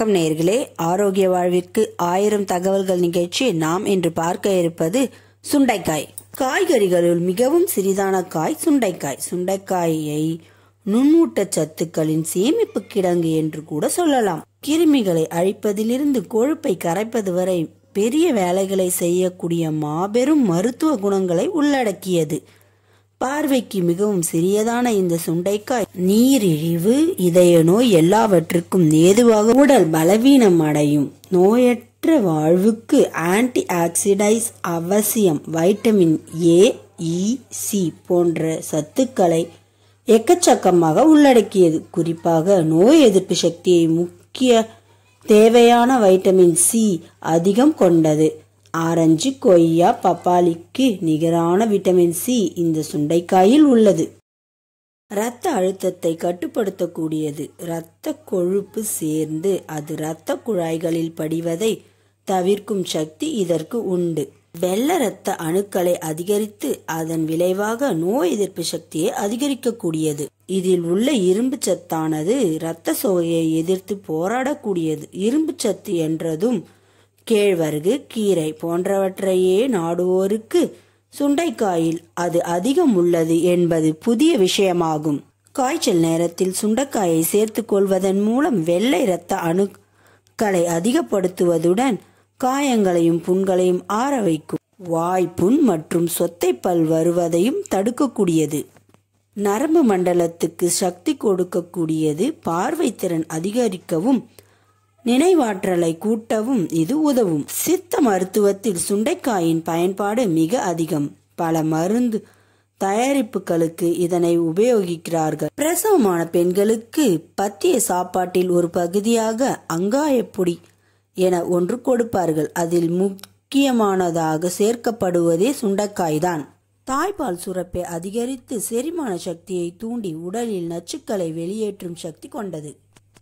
வணக்கம் நேர்களே ஆரோக்கிய வாழ்விற்கு ஆயிரம் தகவல்கள் நிகழ்ச்சி நாம் இன்று பார்க்க இருப்பது சுண்டைக்காய் காய்கறிகளுள் மிகவும் சிறிதான காய் சுண்டைக்காய் சுண்டைக்காயை நுண்ணூட்ட சத்துக்களின் சேமிப்பு கிடங்கு என்று கூட சொல்லலாம் கிருமிகளை அழிப்பதிலிருந்து கொழுப்பை கரைப்பது வரை பெரிய வேலைகளை செய்யக்கூடிய மாபெரும் மருத்துவ குணங்களை உள்ளடக்கியது பார்வைக்கு மிகவும் சிறியதான இந்த சுண்டைக்காய் நீரிழிவு இதய நோய் எல்லாவற்றுக்கும் ஏதுவாக உடல் பலவீனம் அடையும் நோயற்ற வாழ்வுக்கு ஆன்டி ஆக்சிடைஸ் அவசியம் வைட்டமின் ஏ இ சி போன்ற சத்துக்களை எக்கச்சக்கமாக உள்ளடக்கியது குறிப்பாக நோய் எதிர்ப்பு சக்தியை முக்கிய தேவையான வைட்டமின் சி அதிகம் கொண்டது ஆரஞ்சு கொய்யா பப்பாளிக்கு நிகரான விட்டமின் சி இந்த சுண்டைக்காயில் உள்ளது இரத்த அழுத்தத்தை கட்டுப்படுத்தக்கூடியது இரத்த கொழுப்பு சேர்ந்து அது இரத்த குழாய்களில் படிவதை தவிர்க்கும் சக்தி இதற்கு உண்டு வெள்ள இரத்த அணுக்களை அதிகரித்து அதன் விளைவாக நோய் எதிர்ப்பு சக்தியை அதிகரிக்கக்கூடியது இதில் உள்ள இரும்பு சத்தானது இரத்த சோகையை எதிர்த்து போராடக்கூடியது இரும்பு சத்து என்றதும் கேழ்வரகு கீரை போன்றவற்றையே நாடுவோருக்கு சுண்டைக்காயில் அது அதிகம் உள்ளது என்பது புதிய விஷயமாகும் காய்ச்சல் நேரத்தில் சுண்டைக்காயை சேர்த்துக் கொள்வதன் மூலம் வெள்ளை இரத்த அணுக்களை அதிகப்படுத்துவதுடன் காயங்களையும் புண்களையும் ஆற வைக்கும் வாய்ப்புண் மற்றும் சொத்தைப்பல் வருவதையும் தடுக்கக்கூடியது நரம்பு மண்டலத்துக்கு சக்தி கொடுக்கக்கூடியது பார்வை திறன் அதிகரிக்கவும் நினைவாற்றலை கூட்டவும் இது உதவும் சித்த மருத்துவத்தில் சுண்டைக்காயின் பயன்பாடு மிக அதிகம் பல மருந்து தயாரிப்புகளுக்கு இதனை உபயோகிக்கிறார்கள் பிரசவமான பெண்களுக்கு பத்திய சாப்பாட்டில் ஒரு பகுதியாக அங்காயப்பொடி என ஒன்று கொடுப்பார்கள் அதில் முக்கியமானதாக சேர்க்கப்படுவதே சுண்டைக்காய்தான் தாய்ப்பால் சுரப்பை அதிகரித்து செரிமான சக்தியை தூண்டி உடலில் நச்சுக்களை வெளியேற்றும் சக்தி கொண்டது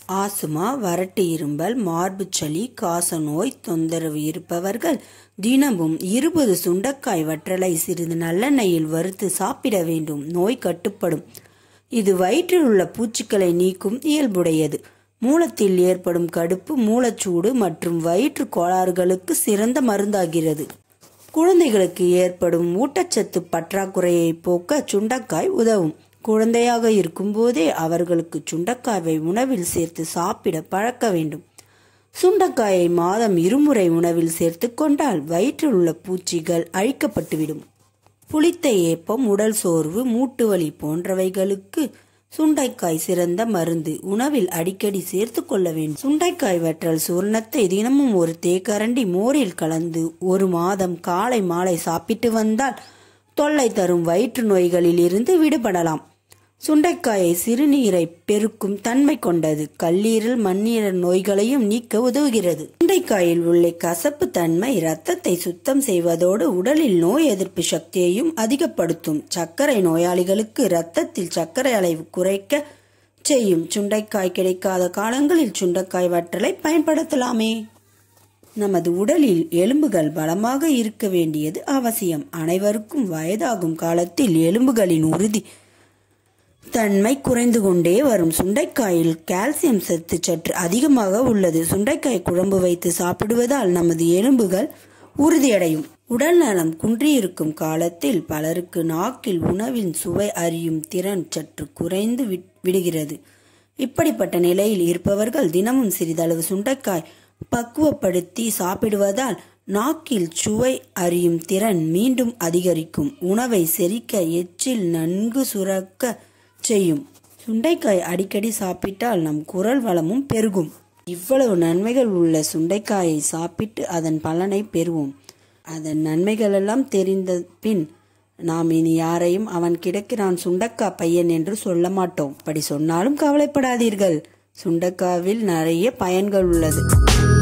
ஆசுமா வறட்டு இரும்பல் மார்புச்சளி காசநோய் தொந்தரவு இருப்பவர்கள் தினமும் இருபது சுண்டக்காய் வற்றலை சிறிது நல்லெண்ணெயில் வறுத்து சாப்பிட வேண்டும் நோய் கட்டுப்படும் இது வயிற்றில் உள்ள பூச்சிகளை நீக்கும் இயல்புடையது மூலத்தில் ஏற்படும் கடுப்பு மூலச்சூடு மற்றும் வயிற்று கோளாறுகளுக்கு சிறந்த மருந்தாகிறது குழந்தைகளுக்கு ஏற்படும் ஊட்டச்சத்து பற்றாக்குறையை போக்க சுண்டக்காய் உதவும் குழந்தையாக இருக்கும்போதே அவர்களுக்கு சுண்டக்காயை உணவில் சேர்த்து சாப்பிட பழக்க வேண்டும் சுண்டக்காயை மாதம் இருமுறை உணவில் சேர்த்து கொண்டால் வயிற்றில் உள்ள பூச்சிகள் அழிக்கப்பட்டுவிடும் புளித்த ஏப்பம் உடல் சோர்வு மூட்டு வலி போன்றவைகளுக்கு சுண்டைக்காய் சிறந்த மருந்து உணவில் அடிக்கடி சேர்த்து கொள்ள வேண்டும் சுண்டைக்காய் வற்றல் சூர்ணத்தை தினமும் ஒரு தேக்கரண்டி மோரில் கலந்து ஒரு மாதம் காலை மாலை சாப்பிட்டு வந்தால் தொல்லை தரும் வயிற்று நோய்களில் இருந்து விடுபடலாம் சுண்டைக்காயை சிறுநீரை பெருக்கும் தன்மை கொண்டது கல்லீரல் மண்ணீரல் நோய்களையும் நீக்க உதவுகிறது சுண்டைக்காயில் உள்ள கசப்பு தன்மை இரத்தத்தை சுத்தம் செய்வதோடு உடலில் நோய் எதிர்ப்பு சக்தியையும் அதிகப்படுத்தும் சர்க்கரை நோயாளிகளுக்கு இரத்தத்தில் சர்க்கரை அளவு குறைக்க செய்யும் சுண்டைக்காய் கிடைக்காத காலங்களில் சுண்டைக்காய் வற்றலை பயன்படுத்தலாமே நமது உடலில் எலும்புகள் பலமாக இருக்க வேண்டியது அவசியம் அனைவருக்கும் வயதாகும் காலத்தில் எலும்புகளின் உறுதி தன்மை குறைந்து கொண்டே வரும் சுண்டைக்காயில் கால்சியம் சத்து சற்று அதிகமாக உள்ளது சுண்டைக்காய் குழம்பு வைத்து சாப்பிடுவதால் நமது எலும்புகள் உறுதியடையும் உடல் நலம் குன்றியிருக்கும் காலத்தில் பலருக்கு நாக்கில் உணவின் சுவை அறியும் திறன் சற்று குறைந்து விடுகிறது இப்படிப்பட்ட நிலையில் இருப்பவர்கள் தினமும் சிறிதளவு சுண்டைக்காய் பக்குவப்படுத்தி சாப்பிடுவதால் நாக்கில் சுவை அறியும் திறன் மீண்டும் அதிகரிக்கும் உணவை செரிக்க எச்சில் நன்கு சுரக்க செய்யும் சுண்டைக்காய் அடிக்கடி சாப்பிட்டால் நம் குரல் வளமும் பெருகும் இவ்வளவு நன்மைகள் உள்ள சுண்டைக்காயை சாப்பிட்டு அதன் பலனை பெறுவோம் அதன் நன்மைகளெல்லாம் தெரிந்த பின் நாம் இனி யாரையும் அவன் கிடக்கிறான் சுண்டக்கா பையன் என்று சொல்ல மாட்டோம் அப்படி சொன்னாலும் கவலைப்படாதீர்கள் சுண்டக்காவில் நிறைய பயன்கள் உள்ளது